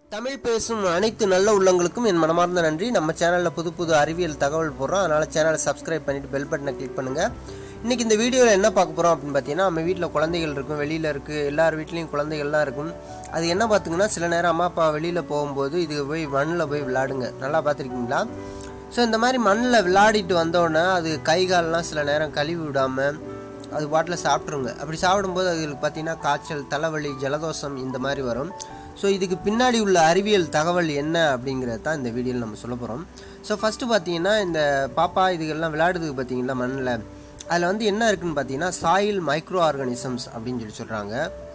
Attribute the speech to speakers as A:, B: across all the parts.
A: தமிழ் பேசும் அனைத்து நல்ல உள்ளங்களுக்கும் என் மனமார்ந்த நன்றி நம்ம சேனலில் புது புது அறிவியல் தகவல் போடுறோம் அதனால் சேனலை சப்ஸ்கிரைப் பண்ணிட்டு பெல் பட்டனை கிளிக் பண்ணுங்க இன்னைக்கு இந்த வீடியோவில் என்ன பார்க்க போகிறோம் அப்படின்னு பார்த்தீங்கன்னா நம்ம வீட்டில் குழந்தைகள் இருக்கும் வெளியில் இருக்குது எல்லார் வீட்லேயும் குழந்தைகள்லாம் இருக்கும் அது என்ன பார்த்திங்கன்னா சில நேரம் அம்மா அப்பா வெளியில் போகும்போது இது போய் மண்ணில் போய் விளையாடுங்க நல்லா பார்த்துருக்கீங்களா ஸோ இந்த மாதிரி மண்ணில் விளையாடிட்டு வந்தோடனே அது கை கால்லாம் சில நேரம் கழுவி விடாமல் அது பாட்டில் சாப்பிட்ருங்க அப்படி சாப்பிடும்போது அதுகளுக்கு பார்த்தீங்கன்னா காய்ச்சல் தலைவலி ஜலதோஷம் இந்த மாதிரி வரும் ஸோ இதுக்கு பின்னாடி உள்ள அறிவியல் தகவல் என்ன அப்படிங்கிறது தான் இந்த வீடியோவில் நம்ம சொல்ல போகிறோம் ஸோ ஃபஸ்ட்டு பார்த்தீங்கன்னா இந்த பாப்பா இதுகெல்லாம் விளையாடுறதுக்கு பார்த்தீங்களா மண்ணில் அதில் வந்து என்ன இருக்குன்னு பார்த்தீங்கன்னா சாயில் மைக்ரோ ஆர்கானிசம்ஸ் அப்படின்னு சொல்லி சொல்கிறாங்க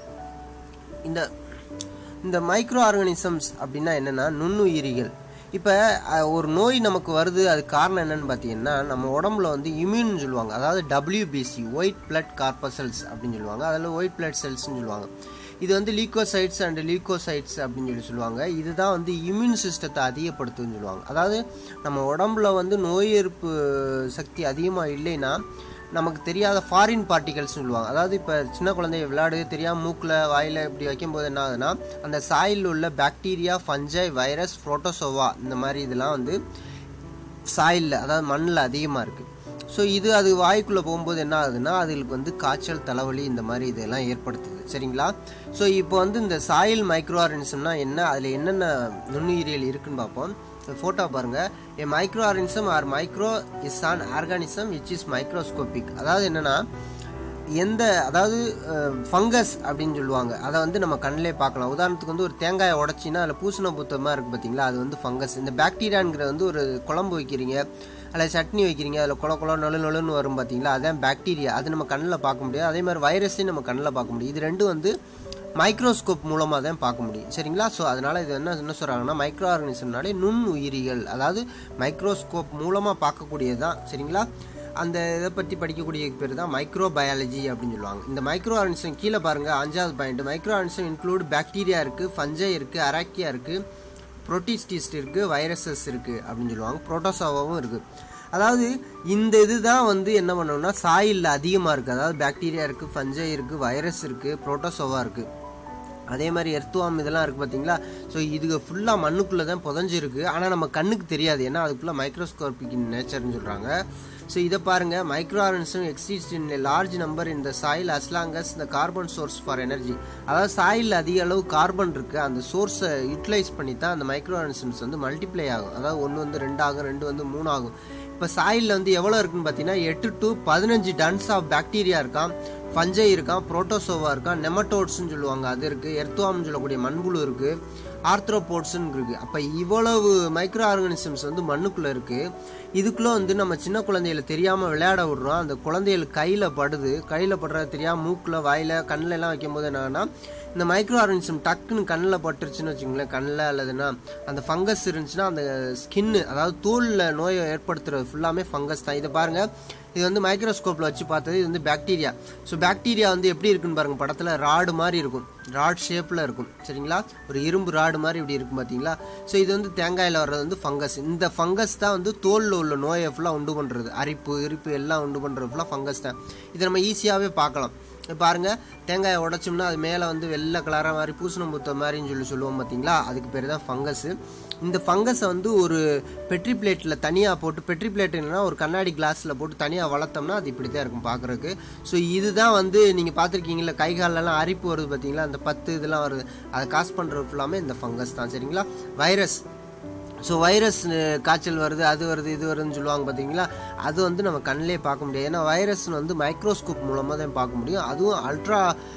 A: இந்த இந்த மைக்ரோ ஆர்கானிசம்ஸ் அப்படின்னா என்னென்னா நுண்ணுயிரிகள் இப்போ ஒரு நோய் நமக்கு வருது அது காரணம் என்னன்னு பார்த்தீங்கன்னா நம்ம உடம்புல வந்து இம்யூன் சொல்லுவாங்க அதாவது டபிள்யூபிசி ஒயிட் பிளட் கார்பசல்ஸ் அப்படின்னு சொல்லுவாங்க அதில் ஒயிட் பிளட் செல்ஸ்னு சொல்லுவாங்க இது வந்து லீக்கோசைட்ஸ் அண்ட் லீக்கோசைட்ஸ் அப்படின்னு சொல்லி சொல்லுவாங்க இதுதான் வந்து இம்யூன் சிஸ்டத்தை அதிகப்படுத்துன்னு சொல்லுவாங்க அதாவது நம்ம உடம்புல வந்து நோய் எதிர்ப்பு சக்தி அதிகமாக இல்லைன்னா நமக்கு தெரியாத ஃபாரின் பார்ட்டிகல்ஸ் சொல்லுவாங்க அதாவது இப்போ சின்ன குழந்தைய விளையாடு தெரியாமல் மூக்கில் வாயில் இப்படி வைக்கும்போது என்ன ஆகுதுன்னா அந்த சாயில் உள்ள பாக்டீரியா ஃபஞ்சை வைரஸ் புரோட்டோசோவா இந்த மாதிரி இதெல்லாம் வந்து சாயிலில் அதாவது மண்ணில் அதிகமாக இருக்குது ஸோ இது அது வாய்க்குள்ளே போகும்போது என்ன ஆகுதுன்னா அதுகளுக்கு வந்து காய்ச்சல் தலைவலி இந்த மாதிரி இதெல்லாம் ஏற்படுத்துது சரிங்களா ஸோ இப்போ வந்து இந்த சாயில் மைக்ரோ ஆர்கனிசம்னா என்ன அதில் என்னென்ன நுண்ணுயிரியல் இருக்குன்னு பார்ப்போம் ஃபோட்டோ பாருங்கள் a microorganism or micro is an organism which is microscopic அதாவது என்னென்னா எந்த அதாவது ஃபங்கஸ் அப்படின்னு சொல்லுவாங்க அதை வந்து நம்ம கண்ணிலே பார்க்கலாம் உதாரணத்துக்கு வந்து ஒரு தேங்காயை உடச்சின்னா அதில் பூசண புத்தமாக இருக்குது பார்த்தீங்களா அது வந்து ஃபங்கஸ் இந்த பாக்டீரியாங்கிறது வந்து ஒரு குழம்பு வைக்கிறீங்க அதில் சட்னி வைக்கிறீங்க அதில் குள குளம் நொழு நொழுன்னு வரும் பார்த்தீங்களா அதான் பாக்டீரியா அது நம்ம கண்ணில் பார்க்க முடியாது அதே மாதிரி வைரஸையும் நம்ம கண்ணில் பார்க்க முடியும் இது ரெண்டும் வந்து மைக்ரோஸ்கோப் மூலமாக தான் பார்க்க முடியும் சரிங்களா ஸோ அதனால் இது என்ன என்ன சொல்கிறாங்கன்னா மைக்ரோ ஆர்கனிசம்னாலே நுண் உயிரிகள் அதாவது மைக்ரோஸ்கோப் மூலமாக பார்க்கக்கூடியது தான் சரிங்களா அந்த இதை பற்றி படிக்கக்கூடிய பேர் தான் மைக்ரோ பயாலஜி அப்படின்னு சொல்லுவாங்க இந்த மைக்ரோ ஆர்கனிசம் கீழே பாருங்கள் அஞ்சாவது point microorganism include bacteria இருக்குது ஃபஞ்சை இருக்குது அராக்கியா இருக்குது ப்ரோட்டிஸ்டிஸ்ட் இருக்குது வைரஸஸ் இருக்குது அப்படின்னு சொல்லுவாங்க ப்ரோட்டோசோவாவும் இருக்குது அதாவது இந்த இதுதான் வந்து என்ன பண்ணோம்னா சாயிலில் அதிகமாக இருக்குது அதாவது பாக்டீரியா இருக்குது ஃபஞ்சை இருக்குது வைரஸ் இருக்குது ப்ரோட்டோசோவா இருக்குது அதே மாதிரி எர்த்துவாம் இதெல்லாம் இருக்குது பார்த்தீங்களா ஸோ இதுக்கு ஃபுல்லாக மண்ணுக்குள்ளே தான் புதஞ்சிருக்கு ஆனால் நம்ம கண்ணுக்கு தெரியாது ஏன்னா அதுக்குள்ளே மைக்ரோஸ்கோபிக் நேச்சர்னு சொல்கிறாங்க ஸோ இதை பாருங்கள் microorganism exist in large number இந்த சாயில் அஸ்லாங்கஸ் இந்த கார்பன் சோர்ஸ் ஃபார் எனர்ஜி அதாவது சாயில் அதிக அளவு கார்பன் இருக்குது அந்த சோர்ஸை யூட்டிலைஸ் பண்ணி தான் அந்த மைக்ரோ ஆர்கனிசம்ஸ் வந்து மல்டிப்ளை ஆகும் அதாவது ஒன்று வந்து ரெண்டு ஆகும் ரெண்டு வந்து மூணு ஆகும் இப்போ சாயிலில் வந்து எவ்வளோ இருக்குன்னு பார்த்தீங்கன்னா எட்டு டு பதினஞ்சு டன்ஸ் ஆஃப் பாக்டீரியா இருக்கான் ஃபஞ்சை இருக்கான் புரோட்டோசோவா இருக்கான் நெமட்டோட்ஸ்னு சொல்லுவாங்க அது இருக்குது எர்த்துவாம்னு சொல்லக்கூடிய மண்புழு இருக்குது ஆர்த்ரோபோட்ஸ்ன்னு இருக்குது அப்போ இவ்வளவு மைக்ரோ ஆர்கானிசம்ஸ் வந்து மண்ணுக்குள்ளே இருக்குது இதுக்குள்ளே வந்து நம்ம சின்ன குழந்தைகளை தெரியாமல் விளையாட விடுறோம் அந்த குழந்தைகள் கையில் படுது கையில் படுறது தெரியாமல் மூக்கில் வாயில் கண்ணில் எல்லாம் வைக்கும்போது என்னன்னா இந்த மைக்ரோ ஆர்கானிசம் டக்குன்னு கண்ணில் பட்டுருச்சுன்னு வச்சுங்களேன் கண்ணில் அல்லதுன்னா அந்த ஃபங்கஸ் இருந்துச்சுன்னா அந்த ஸ்கின்னு அதாவது தோலில் நோயை ஏற்படுத்துறது ஃபுல்லாமே ஃபங்கஸ் தான் இதை பாருங்கள் இது வந்து மைக்ரோஸ்கோப்பில் வச்சு பார்த்தது இது வந்து பாக்டீரியா ஸோ பாக்டீரியா வந்து எப்படி இருக்குன்னு பாருங்கள் படத்தில் ராடு மாதிரி இருக்கும் ராட் ஷேப்பில் இருக்கும் சரிங்களா ஒரு இரும்பு ராடு மாதிரி இப்படி இருக்கும் பார்த்தீங்களா ஸோ இது வந்து தேங்காயில் வர்றது வந்து ஃபங்கஸ் இந்த ஃபங்கஸ் தான் வந்து தோலில் உள்ள நோயை ஃபுல்லாக உண்டு பண்ணுறது அரிப்பு இரிப்பு எல்லாம் உண்டு பண்ணுறது ஃபுல்லாக ஃபங்கஸ் தான் இதை நம்ம ஈஸியாகவே பார்க்கலாம் பாருங்கள் தேங்காயை உடைச்சோம்னா அது மேலே வந்து வெள்ளை கலராக மாதிரி பூசணம் புத்த மாதிரின்னு சொல்லி சொல்லுவோம் பார்த்தீங்களா அதுக்கு பேர் தான் ஃபங்கஸ் இந்த ஃபங்கஸை வந்து ஒரு பெட்ரி பிளேட்டில் தனியாக போட்டு பெட்ரி பிளேட் இல்லைன்னா ஒரு கண்ணாடி கிளாஸில் போட்டு தனியாக வளர்த்தோம்னா அது இப்படி தான் இருக்கும் பார்க்குறதுக்கு ஸோ இதுதான் வந்து நீங்கள் பார்த்துருக்கீங்களா கை காலெல்லாம் அரிப்பு வருது பார்த்தீங்களா அந்த பத்து இதெல்லாம் வருது அதை காசு பண்ணுறது ஃபுல்லாமே இந்த ஃபங்கஸ் தான் சரிங்களா வைரஸ் ஸோ வைரஸ் காய்ச்சல் வருது அது வருது இது வருதுன்னு சொல்லுவாங்க பார்த்தீங்களா அது வந்து நம்ம கண்ணிலே பார்க்க முடியாது ஏன்னா வைரஸ் வந்து மைக்ரோஸ்கோப் மூலமாக தான் பார்க்க முடியும் அதுவும் அல்ட்ரா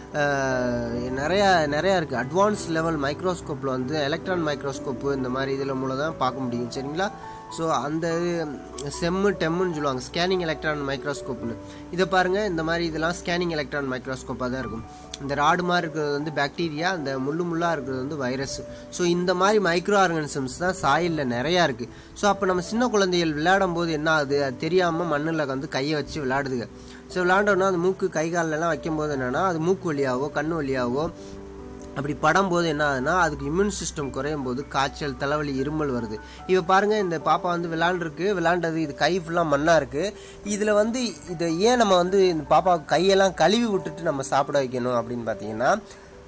A: நிறையா நிறையா இருக்குது அட்வான்ஸ் லெவல் மைக்ரோஸ்கோப்பில் வந்து எலக்ட்ரான் மைக்ரோஸ்கோப்பு இந்த மாதிரி இதில் மூலம் தான் பார்க்க முடியும் சரிங்களா ஸோ அந்த செம்மு டெம்முன்னு சொல்லுவாங்க ஸ்கேனிங் எலக்ட்ரான் மைக்ரோஸ்கோப்னு இதை பாருங்கள் இந்த மாதிரி இதெல்லாம் ஸ்கேனிங் எலக்ட்ரான் மைக்ரோஸ்கோப்பாக தான் இருக்கும் இந்த ராடு மாதிரி இருக்கிறது வந்து பாக்டீரியா அந்த முள்ளு முள்ளாக இருக்கிறது வந்து வைரஸ் ஸோ இந்த மாதிரி மைக்ரோ ஆர்கானிசம்ஸ் தான் சாயிலில் நிறையா இருக்குது ஸோ அப்போ நம்ம சின்ன குழந்தைகள் விளையாடும் போது என்ன ஆகுது அது தெரியாமல் மண்ணில் வந்து கையை வச்சு விளையாடுதுங்க ஸோ விளையாண்டோன்னா அது மூக்கு கை காலெல்லாம் வைக்கும்போது என்னென்னா அது மூக்கு வழியாவோ கண் வழியாவோ அப்படி படும்போது என்ன ஆகுதுன்னா அதுக்கு இம்யூன் சிஸ்டம் குறையும் போது காய்ச்சல் தலைவலி இருமல் வருது இப்போ பாருங்கள் இந்த பாப்பா வந்து விளாண்டுருக்கு விளாண்டது இது கை ஃபுல்லாக மண்ணாக இருக்குது இதில் வந்து இதை ஏன் நம்ம வந்து இந்த பாப்பாவுக்கு கையெல்லாம் கழுவி விட்டுட்டு நம்ம சாப்பிட வைக்கணும் அப்படின்னு பார்த்தீங்கன்னா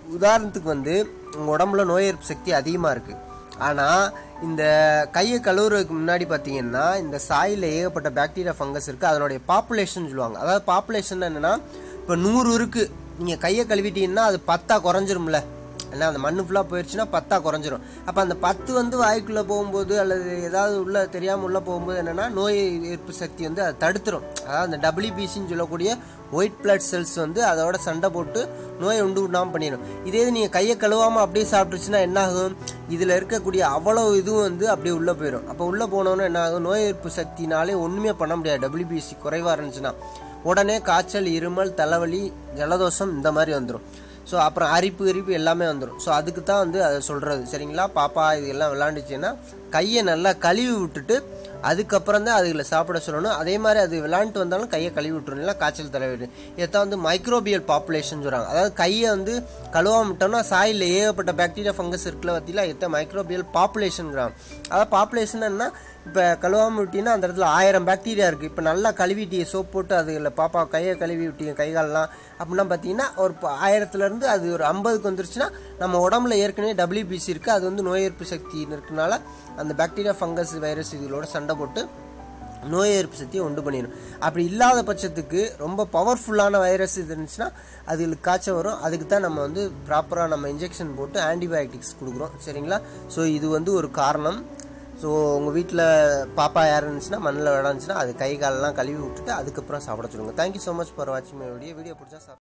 A: உதாரணத்துக்கு வந்து உங்கள் உடம்புல நோய் எதிர்ப்பு சக்தி அதிகமாக இருக்குது ஆனால் இந்த கையை கழுவுறதுக்கு முன்னாடி பார்த்தீங்கன்னா இந்த சாயில் ஏகப்பட்ட பாக்டீரியா ஃபங்கஸ் இருக்குது அதனுடைய பாப்புலேஷன் சொல்லுவாங்க அதாவது பாப்புலேஷன் என்னென்னா இப்போ நூறு இருக்குது நீங்கள் கையை கழுவிட்டீங்கன்னா அது பத்தா குறைஞ்சிரும்ல ஏன்னா அந்த மண்ணு ஃபுல்லாக போயிடுச்சுன்னா பத்தா குறைஞ்சிரும் அப்போ அந்த பத்து வந்து வாய்க்குள்ளே போகும்போது அல்லது ஏதாவது உள்ள தெரியாமல் உள்ளே போகும்போது என்னென்னா நோய் எதிர்ப்பு சக்தி வந்து அதை தடுத்துரும் அதாவது அந்த டபிள்யூபிசின்னு சொல்லக்கூடிய ஒயிட் பிளட் செல்ஸ் வந்து அதோட சண்டை போட்டு நோயை உண்டு விடாமல் பண்ணிடும் இதே இது நீங்கள் கையை கழுவாமல் அப்படியே சாப்பிட்டுச்சுன்னா என்ன ஆகும் இதில் இருக்கக்கூடிய அவ்வளோ இதுவும் வந்து அப்படியே உள்ளே போயிடும் அப்போ உள்ளே போனோன்னு என்ன ஆகும் நோய் எதிர்ப்பு சக்தினாலே ஒன்றுமே பண்ண முடியாது டபிள்யூபிசி குறைவாக இருந்துச்சுன்னா உடனே காய்ச்சல் இருமல் தலைவலி ஜலதோஷம் இந்த மாதிரி வந்துடும் ஸோ அப்புறம் அரிப்பு அரிப்பு எல்லாமே வந்துடும் ஸோ அதுக்கு தான் வந்து அதை சொல்கிறது சரிங்களா பாப்பா இது எல்லாம் விளாண்டுச்சுன்னா கையை நல்லா கழுவி விட்டுட்டு அதுக்கப்புறம் தான் அதுகளை சாப்பிட சொல்லணும் அதே மாதிரி அது விளாண்டுட்டு வந்தாலும் கையை கழுவி விட்டுரும் இல்லை காய்ச்சல் தலைவலி இதைத்தான் வந்து மைக்ரோபியல் பாப்புலேஷன் சொல்கிறாங்க அதாவது கையை வந்து கழுவாம விட்டோம்னா சாயில் ஏகப்பட்ட பாக்டீரியா ஃபங்கஸ் இருக்குல்ல பார்த்தீங்களா இதை மைக்ரோபியல் பாப்புலேஷன்ங்கிறாங்க அதாவது பாப்புலேஷன் என்ன இப்போ கழுவாமல் விட்டீங்கன்னா அந்த இடத்துல ஆயிரம் பாக்டீரியா இருக்குது இப்போ நல்லா கழுவிட்டீங்க சோப் போட்டு அதுல பாப்பா கையை கழுவி விட்டீங்க கை கால்லாம் அப்படின்னா பார்த்தீங்கன்னா ஒரு ப- ஆயிரத்துலேருந்து அது ஒரு ஐம்பதுக்கு வந்துருச்சுன்னா நம்ம உடம்புல ஏற்கனவே டபிள்யூபிசி இருக்குது அது வந்து நோய் எதிர்ப்பு சக்தி இருக்கனால அந்த பாக்டீரியா ஃபங்கஸ் வைரஸ் இதுகளோட சண்டை போட்டு நோய் எதிர்ப்பு சக்தியை உண்டு பண்ணிடும் அப்படி இல்லாத பட்சத்துக்கு ரொம்ப பவர்ஃபுல்லான வைரஸ் இது இருந்துச்சுன்னா அதுகளுக்கு காய்ச்சல் வரும் அதுக்கு தான் நம்ம வந்து ப்ராப்பராக நம்ம இன்ஜெக்ஷன் போட்டு ஆன்டிபயோட்டிக்ஸ் கொடுக்குறோம் சரிங்களா ஸோ இது வந்து ஒரு காரணம் ஸோ உங்கள் வீட்டில் பாப்பா யார் இருந்துச்சுன்னா மண்ணில் விளாண்டுச்சுன்னா அது கை காலெல்லாம் கழுவி விட்டுட்டு அதுக்கப்புறம் சாப்பிட சொல்லுங்கள் தேங்க்யூ ஸோ மச் ஃபார் வாட்சிங் மை வீடியோ வீடியோ பிடிச்சா